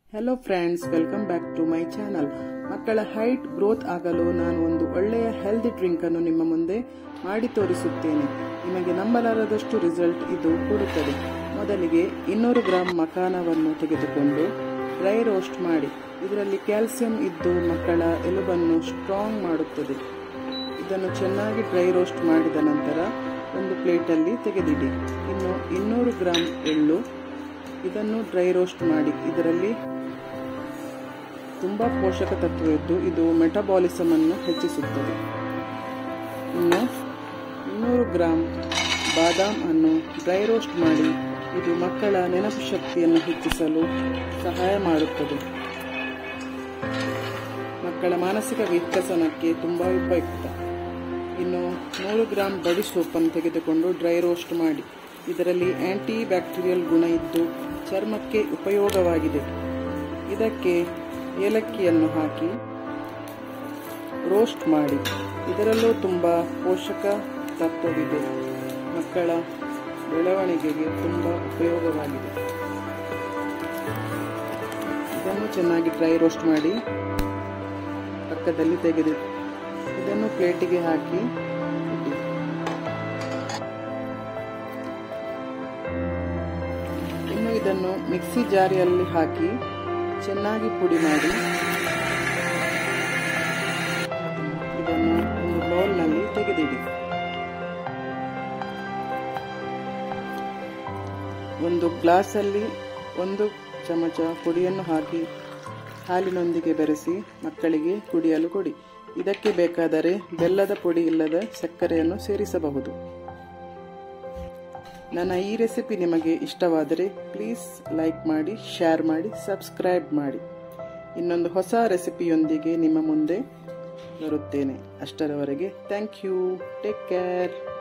hello friends welcome back to my channel ಮಕ್ಕಳ height growth ಆಗಲು ನಾನು ಒಂದು ಒಳ್ಳೆಯ ಹೆಲ್ದಿ ಡ್ರಿಂಕ್ ಅನ್ನು ನಿಮ್ಮ ಮುಂದೆ ಮಾಡಿ ತೋರಿಸುತ್ತೇನೆ ನಿಮಗೆ ನಂಬಲಾರದಷ್ಟು ರಿಸಲ್ಟ್ ಇದು ಕೊಡುತ್ತದೆ ಮೊದಲಿಗೆ ಇನ್ನೂರು ಗ್ರಾಂ ಮಕಾನವನ್ನು ತೆಗೆದುಕೊಂಡು ಡ್ರೈ ರೋಸ್ಟ್ ಮಾಡಿ ಇದರಲ್ಲಿ ಕ್ಯಾಲ್ಸಿಯಂ ಇದ್ದು ಮಕ್ಕಳ ಎಲುಬನ್ನು ಸ್ಟ್ರಾಂಗ್ ಮಾಡುತ್ತದೆ ಇದನ್ನು ಚೆನ್ನಾಗಿ ಡ್ರೈ ರೋಸ್ಟ್ ಮಾಡಿದ ನಂತರ ಒಂದು ಪ್ಲೇಟಲ್ಲಿ ತೆಗೆದಿಡಿ ಇನ್ನು ಇನ್ನೂರು ಗ್ರಾಂ ಎಳ್ಳು ಇದನ್ನು ಡ್ರೈ ರೋಸ್ಟ್ ಮಾಡಿ ಇದರಲ್ಲಿ ತುಂಬ ಪೋಷಕ ತತ್ವ ಇದ್ದು ಇದು ಮೆಟಬಾಲಿಸಮ್ ಅನ್ನು ಹೆಚ್ಚಿಸುತ್ತದೆ ಇನ್ನು ಇನ್ನೂರು ಗ್ರಾಂ ಬಾದಾಮ್ ಅನ್ನು ಡ್ರೈ ರೋಸ್ಟ್ ಮಾಡಿ ಇದು ಮಕ್ಕಳ ನೆನಪು ಶಕ್ತಿಯನ್ನು ಹೆಚ್ಚಿಸಲು ಸಹಾಯ ಮಾಡುತ್ತದೆ ಮಕ್ಕಳ ಮಾನಸಿಕ ವಿಕಸನಕ್ಕೆ ತುಂಬ ಉಪಯುಕ್ತ ಇನ್ನು ನೂರು ಗ್ರಾಂ ಬಡಿ ಸೋಪನ್ನು ತೆಗೆದುಕೊಂಡು ಡ್ರೈ ರೋಸ್ಟ್ ಮಾಡಿ ಇದರಲ್ಲಿ ಆಂಟಿ ಬ್ಯಾಕ್ಟೀರಿಯಲ್ ಗುಣ ಇದ್ದು ಚರ್ಮಕ್ಕೆ ಉಪಯೋಗವಾಗಿದೆ ಇದಕ್ಕೆ ಏಲಕ್ಕಿಯನ್ನು ಹಾಕಿ ರೋಸ್ಟ್ ಮಾಡಿ ಇದರಲ್ಲೂ ತುಂಬ ಪೋಷಕ ತತ್ವವಿದೆ ಮಕ್ಕಳ ಬೆಳವಣಿಗೆಗೆ ತುಂಬ ಉಪಯೋಗವಾಗಿದೆ ಇದನ್ನು ಚೆನ್ನಾಗಿ ಡ್ರೈ ರೋಸ್ಟ್ ಮಾಡಿ ಪಕ್ಕದಲ್ಲಿ ತೆಗೆದು ಇದನ್ನು ಪ್ಲೇಟಿಗೆ ಹಾಕಿ ಇಡಿ ಇನ್ನು ಇದನ್ನು ಮಿಕ್ಸಿ ಜಾರಿಯಲ್ಲಿ ಹಾಕಿ ಚೆನ್ನಾಗಿ ಪುಡಿ ಮಾಡಿ ಇದನ್ನು ಒಂದು ಬೌಲ್ನಲ್ಲಿ ತೆಗೆದಿಡಿ ಒಂದು ಗ್ಲಾಸಲ್ಲಿ ಒಂದು ಚಮಚ ಪುಡಿಯನ್ನು ಹಾಕಿ ಹಾಲಿನೊಂದಿಗೆ ಬೆರೆಸಿ ಮಕ್ಕಳಿಗೆ ಕುಡಿಯಲು ಕೊಡಿ ಇದಕ್ಕೆ ಬೇಕಾದರೆ ಬೆಲ್ಲದ ಪುಡಿ ಇಲ್ಲದ ಸಕ್ಕರೆಯನ್ನು ಸೇರಿಸಬಹುದು ನನ್ನ ಈ ರೆಸಿಪಿ ನಿಮಗೆ ಇಷ್ಟವಾದರೆ ಪ್ಲೀಸ್ ಲೈಕ್ ಮಾಡಿ ಶೇರ್ ಮಾಡಿ ಸಬ್ಸ್ಕ್ರೈಬ್ ಮಾಡಿ ಇನ್ನೊಂದು ಹೊಸ ರೆಸಿಪಿಯೊಂದಿಗೆ ನಿಮ್ಮ ಮುಂದೆ ಬರುತ್ತೇನೆ ಅಷ್ಟರವರೆಗೆ ಥ್ಯಾಂಕ್ ಯು ಟೇಕ್ ಕೇರ್